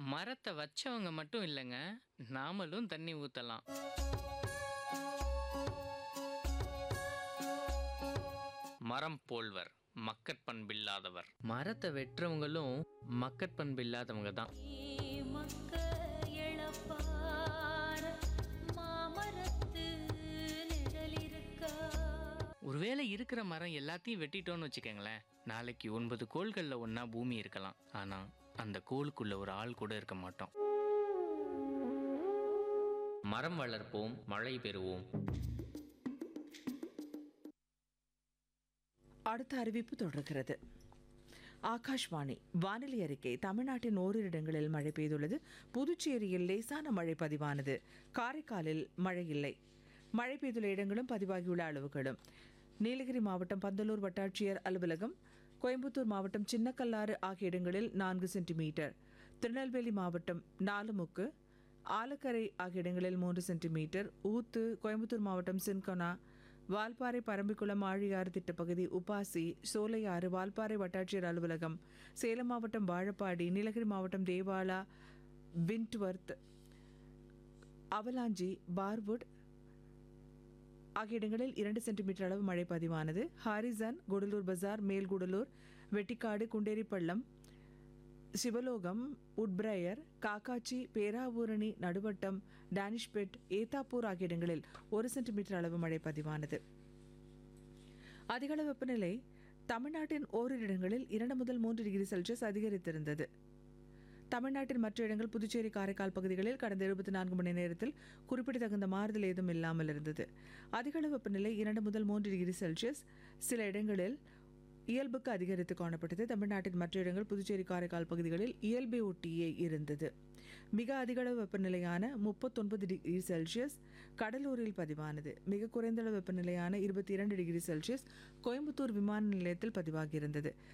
மரத்தை வச்சவங்க மட்டும் இல்லைங்க நாமளும் தண்ணி ஊற்றலாம் மரம் போல்வர் மக்கட் பண்பில்லாதவர் மரத்தை வெட்டுறவங்களும் மக்கட் பண்பில்லாதவங்க தான் மக்க எழப்பார மாமரத்து நிழலிருக்கா ஒருவேளை இருக்கிற மரம் எல்லாத்தையும் வெட்டிட்டோம்னு வச்சுக்கோங்களேன் நாளைக்கு ஒன்பது கோள்களில் ஒன்றா பூமி இருக்கலாம் ஆனால் அந்த கோளுக்குள்ள ஒரு ஆள் கூட இருக்க மாட்டோம் மரம் வளர்ப்போம் மழை பெறுவோம் அடுத்த அறிவிப்பு தொடர்கிறது ஆகாஷ்வாணி வானிலை அறிக்கை தமிழ்நாட்டின் ஓரிரு இடங்களில் மழை பெய்துள்ளது புதுச்சேரியில் லேசான மழை பதிவானது காரைக்காலில் மழை இல்லை மழை பெய்துள்ள இடங்களும் பதிவாகியுள்ள அளவுகளும் நீலகிரி மாவட்டம் பந்தலூர் வட்டாட்சியர் அலுவலகம் கோயம்புத்தூர் மாவட்டம் சின்னக்கல்லாறு ஆகிய இடங்களில் நான்கு சென்டிமீட்டர் திருநெல்வேலி மாவட்டம் நாலுமுக்கு ஆலக்கரை ஆகிய இடங்களில் மூன்று சென்டிமீட்டர் ஊத்து கோயம்புத்தூர் மாவட்டம் சின்கொனா வால்பாறை பரம்பிக்குளம் ஆழியாறு திட்டப்பகுதி உபாசி சோலையாறு வால்பாறை வட்டாட்சியர் அலுவலகம் சேலம் மாவட்டம் வாழப்பாடி நீலகிரி மாவட்டம் தேவாலா விண்ட்வர்த் அவலாஞ்சி பார்வுட் ஆகிய இடங்களில் இரண்டு சென்டிமீட்டர் அளவு மழை பதிவானது ஹாரிசன் குடலூர் பஜார் மேல்குடலூர் வெட்டிக்காடு குண்டேரிப்பள்ளம் சிவலோகம் உட்பிரயர் காக்காச்சி பேராவூரணி நடுவட்டம் டானிஷ்பெட் ஏத்தாப்பூர் ஆகிய இடங்களில் ஒரு சென்டிமீட்டர் அளவு மழை பதிவானது அதிகளவு வெப்பநிலை தமிழ்நாட்டின் ஓரிரு இடங்களில் இரண்டு முதல் மூன்று டிகிரி செல்சியஸ் அதிகரித்திருந்தது தமிழ்நாட்டின் மற்ற இடங்கள் புதுச்சேரி காரைக்கால் பகுதிகளில் கடந்த இருபத்தி நான்கு மணி நேரத்தில் குறிப்பிடத்தகுந்த மாறுதல் ஏதும் இல்லாமல் இருந்தது அதிகளவு வெப்பநிலை இரண்டு முதல் மூன்று டிகிரி செல்சியஸ் சில இடங்களில் இயல்புக்கு அதிகரித்து காணப்பட்டது தமிழ்நாட்டின் மற்ற இடங்கள் புதுச்சேரி காரைக்கால் பகுதிகளில் இயல்பை ஒட்டியே இருந்தது மிக அதிகளவு வெப்பநிலையான முப்பத்தொன்பது டிகிரி செல்சியஸ் கடலூரில் பதிவானது மிக குறைந்த அளவு வெப்பநிலையான இருபத்தி இரண்டு டிகிரி செல்சியஸ் கோயம்புத்தூர் விமான நிலையத்தில் பதிவாகியிருந்தது